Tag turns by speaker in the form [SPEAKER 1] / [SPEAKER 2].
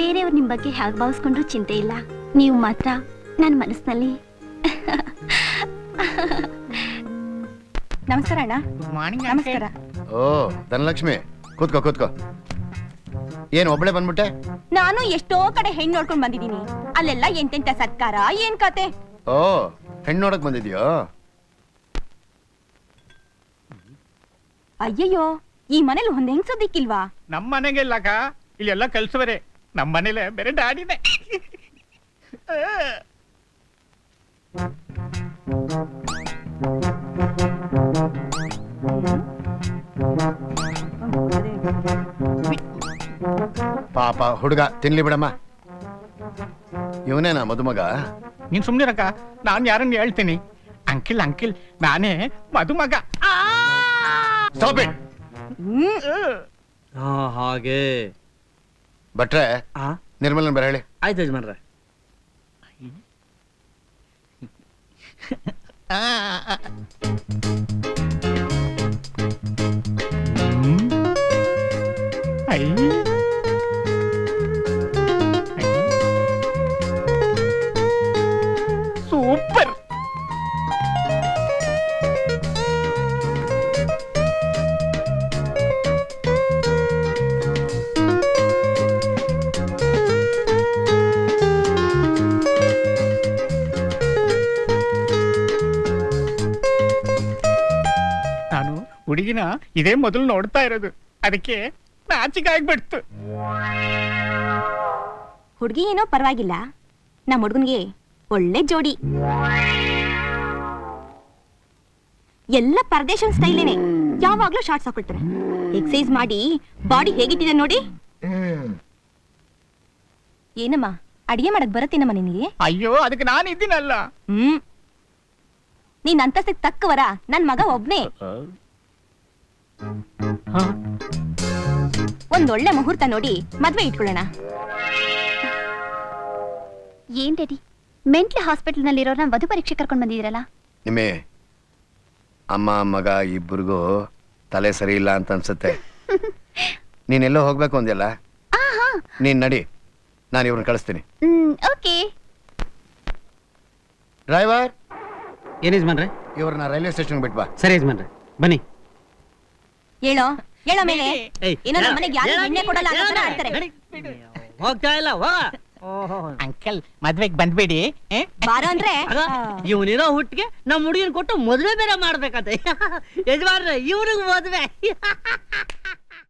[SPEAKER 1] ಬೇರೆಯವ್ರು ನಿಮ್ ಬಗ್ಗೆ ಹೇಗೆ ಭಾವಿಸ್ಕೊಂಡ್ರು ಚಿಂತೆ ಇಲ್ಲ ನೀವು ಮಾತ್ರ ನನ್ನ ಮನಸ್ಸಿನಲ್ಲಿ
[SPEAKER 2] ನಮಸ್ಕಾರ ಅಣ್ಣ
[SPEAKER 3] ಗುಡ್ ಮಾರ್ನಿಂಗ್
[SPEAKER 2] ನಮಸ್ಕಾರ
[SPEAKER 4] ಓ ಧನಲಕ್ಷ್ಮಿ ಕೂತ್ಕೋ ಕೂತ್ಕೋ ಏನ್ ಒಬ್ಳೆ ಬಂದ್ಬಿಟ್ಟೆ
[SPEAKER 2] ನಾನು ಎಷ್ಟೋ ಕಡೆ ಹೆಣ್ಣು ನೋಡ್ಕೊಂಡ್ ಬಂದಿದೀನಿ ಅಲ್ಲೆಲ್ಲ ಎಂತೆಂತ ಸತ್ಕಾರ ಏನ್ ಕತೆ
[SPEAKER 4] ಓ ಹೆಣ್ಣು ನೋಡಕ್ ಬಂದಿದ್ಯೋ
[SPEAKER 2] ಅಯ್ಯಯ್ಯೋ ಈ ಮನೇಲಿ ಒಂದ್ ಹೆಂಗ್ಸು ದಿಕ್ಕಿಲ್ವಾ
[SPEAKER 3] ನಮ್ಮ ಮನೆಗೆ ಇಲ್ಲಕ ಇಲ್ಲೆಲ್ಲ ಕಲ್ಸುವರೆ ನಮ್ಮ ಮನೇಲೆ ಬೇರೆ ಡ್ಯಾಡಿನೇ
[SPEAKER 4] ಪಾಪ ಹುಡುಗ ತಿನ್ಲಿ ಬಿಡಮ್ಮ ಇವನೇನಾ ಮದುಮಗ
[SPEAKER 3] ನೀನ್ ಸುಮ್ನಿರಕ್ಕ ನಾನ್ ಯಾರನ್ನ ಹೇಳ್ತೀನಿ ಅಂಕಿಲ್ ಅಂಕಿಲ್ ನಾನೇ ಮದುಮಗ
[SPEAKER 4] ಸ್ಟಾಪ್ ಇಟ್
[SPEAKER 5] ಹಾ ಹಾಗೆ
[SPEAKER 4] ಭಟ್ರೆ
[SPEAKER 5] ಆ
[SPEAKER 4] ನಿರ್ಮಲನ್ ಬರ ಹೇಳಿ
[SPEAKER 5] ಆಯ್ತು ಯಜಮಾನ್ರೆ
[SPEAKER 3] ಐ ಸೂಪರ್ ನಾನು ಹುಡುಗಿನ ಇದೇ ಮೊದಲು ನೋಡ್ತಾ ಇರೋದು ಅದಕ್ಕೆ ನಾಚಿಕೆ ಆಗ್ಬಿಡ್ತು
[SPEAKER 2] ಹುಡ್ಗಿ ಏನೋ ಪರವಾಗಿಲ್ಲ ನಮ್ಮ ಹುಡ್ಗನ್ಗೆ ಒಳ್ಳೆ ಜೋಡಿ ಎಲ್ಲ ಪರದೇಶನ್ ಸ್ಟೈಲೇನೆ ಯಾವಾಗ್ಲೂ ಶಾರ್ಟ್ಸ್ ಹಾಕೊಳ್ತಾರೆ ಎಕ್ಸೈಸ್ ಮಾಡಿ ಬಾಡಿ ಹೇಗಿಟ್ಟಿದೆ ನೋಡಿ ಏನಮ್ಮ ಅಡಿಗೆ ಮಾಡಕ್ ಬರತ್ತೇನಮ್ಮ ನಿನಗೆ
[SPEAKER 3] ಅಯ್ಯೋ ಅದಕ್ಕೆ ನಾನು ಇದ್ದೀನಲ್ಲ
[SPEAKER 2] ಹ್ಮ್ ನೀನ್ ಅಂತಸ್ತಿಗೆ ತಕ್ಕವರ ನನ್ ಮಗ ಒಬ್ನೇ ಒಂದೊಳ್ಳೆ ಮುಹೂರ್ತ ನೋಡಿ ಮದ್ವೆ ಇಟ್ಕೊಳ್ಳೋಣ
[SPEAKER 1] ಏನ್ ರೆಡಿ ಮೆಂಟ್ಲ್ ಹಾಸ್ಪಿಟಲ್ನಲ್ಲಿರೋರ್ನ ವಧು ಪರೀಕ್ಷೆ ಕರ್ಕೊಂಡ್ ಬಂದಿದ್ದೀರಲ್ಲ
[SPEAKER 4] ನಿಮ್ಮೆ ಅಮ್ಮ ಮಗ ಇಬ್ಬರಿಗೂ ತಲೆ ಸರಿ ಇಲ್ಲ ಅಂತ ಅನ್ಸುತ್ತೆ ನೀನೆಲ್ಲೋ ಹೋಗ್ಬೇಕು ಅಂದ್ಯಲ್ಲ
[SPEAKER 1] ಆಹಾ
[SPEAKER 4] ನೀನ್ ನಡಿ ನಾನು ಇವ್ರನ್ನ ಕಳಿಸ್ತೀನಿ
[SPEAKER 1] ಹ್ಮ್ ಓಕೆ
[SPEAKER 4] ಡ್ರೈವರ್
[SPEAKER 5] ಏನ್ ಯಜಮಾನ್ರೆ
[SPEAKER 4] ಇವ್ರನ್ನ ರೈಲ್ವೆ ಸ್ಟೇಷನ್ ಬಿಟ್ ಬಾ
[SPEAKER 5] ಸರಿ ಯಜಮಾನ್ರೆ ಬನ್ನಿ
[SPEAKER 2] ಹೇಳೋ ಹೇಳೋ ಮೇಲೆ
[SPEAKER 5] ಏಯ್,
[SPEAKER 2] ಏನೋ ನಮ್ಮ
[SPEAKER 5] ಹೇಳ,
[SPEAKER 2] ಮನೆಗೆ ಯಾರು
[SPEAKER 5] ಹೇಳ,
[SPEAKER 2] ಎಣ್ಣೆ ಕೊಡಲ್ಲ ಅನ್ನೋ ಥರ
[SPEAKER 5] ಹೇಳ,
[SPEAKER 2] ಆಡ್ತಾರೆ
[SPEAKER 5] ನಡಿ. ಹೋಗ್ತಾ ಇಲ್ಲ ಹೋಗ
[SPEAKER 3] ಅಂಕಲ್ ಮದ್ವೆಗ್ ಬಂದ್ಬೇಡಿ ಏ?
[SPEAKER 2] ಬಾರೋ ಅಂದ್ರೆ
[SPEAKER 5] ಇವನಿರೋ ಹುಟ್ಟಿಗೆ ನಮ್ಮ ಹುಡುಗಿನ ಕೊಟ್ಟು ಮದುವೆ ಬೇರೆ ಮಾಡ್ಬೇಕಂತೆ ಯಜಮಾನ್ರೆ ಇವ್ರಿಗೆ ಮದುವೆ